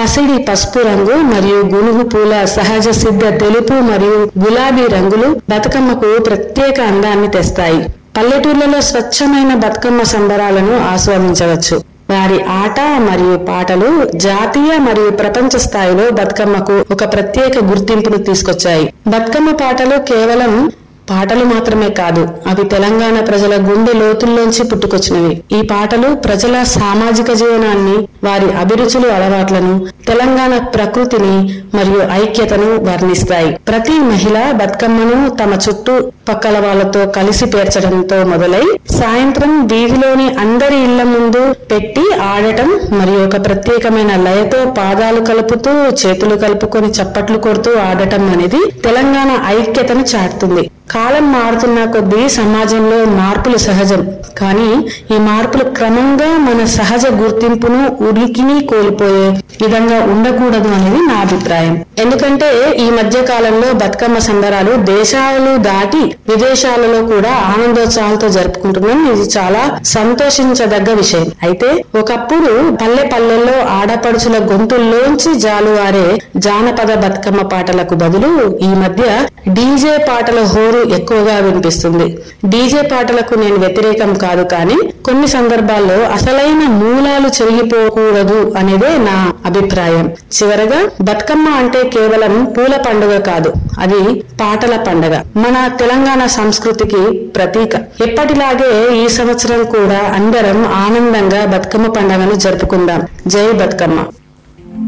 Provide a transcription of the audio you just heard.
పసిడి పసుపు రంగు మరియు గునుగు పూల సహజ సిద్ధ తెలుపు మరియు గులాబీ రంగులు బతుకమ్మకు ప్రత్యేక అందాన్ని తెస్తాయి పల్లెటూర్లలో స్వచ్ఛమైన బతుకమ్మ సంబరాలను ఆస్వాదించవచ్చు వారి ఆట మరియు పాటలు జాతీయ మరియు ప్రపంచ స్థాయిలో బతుకమ్మకు ఒక ప్రత్యేక గుర్తింపును తీసుకొచ్చాయి బతుకమ్మ పాటలు కేవలం పాటలు మాత్రమే కాదు అవి తెలంగాణ ప్రజల గుండె లోతుల్లోంచి పుట్టుకొచ్చినవి ఈ పాటలు ప్రజల సామాజిక జీవనాన్ని వారి అభిరుచులు అలవాట్లను తెలంగాణ ప్రకృతిని మరియు ఐక్యతను వర్ణిస్తాయి ప్రతి మహిళ బతుకమ్మను తమ చుట్టూ పక్కల వాళ్ళతో కలిసి పేర్చడంతో మొదలై సాయంత్రం వీధిలోని అందరి ఇళ్ల ముందు పెట్టి ఆడటం మరియు ఒక ప్రత్యేకమైన లయతో పాదాలు కలుపుతూ చేతులు కలుపుకొని చప్పట్లు కొడుతూ ఆడటం అనేది తెలంగాణ ఐక్యతను చాటుతుంది కాలం మారుతున్న కొద్దీ సమాజంలో మార్పులు సహజం కానీ ఈ మార్పులు క్రమంగా మన సహజ గుర్తింపును ఉనికిని కోల్పోయే విధంగా ఉండకూడదు అనేది నా అభిప్రాయం ఎందుకంటే ఈ మధ్య కాలంలో బతుకమ్మ సంబరాలు దేశాలు దాటి విదేశాలలో కూడా ఆనందోత్సాహాలతో జరుపుకుంటున్నాం ఇది చాలా సంతోషించదగ్గ విషయం అయితే ఒకప్పుడు పల్లె పల్లెల్లో ఆడపడుచుల గొంతుల్లోంచి జాలువారే జానపద బతుకమ్మ పాటలకు బదులు ఈ మధ్య డీజే పాటల హోరు ఎక్కువగా వినిపిస్తుంది డీజే పాటలకు నేను వ్యతిరేకం కాదు కానీ కొన్ని సందర్భాల్లో అసలైన మూలాలు చెరిగిపోకూడదు అనేదే నా అభిప్రాయం చివరగా బతుకమ్మ అంటే కేవలం పూల పండుగ కాదు అది పాటల పండుగ మన తెలంగాణ సంస్కృతికి ప్రతీక ఎప్పటిలాగే ఈ సంవత్సరం కూడా అందరం ఆనందంగా బతుకమ్మ పండుగను జరుపుకుందాం జై బతుకమ్మ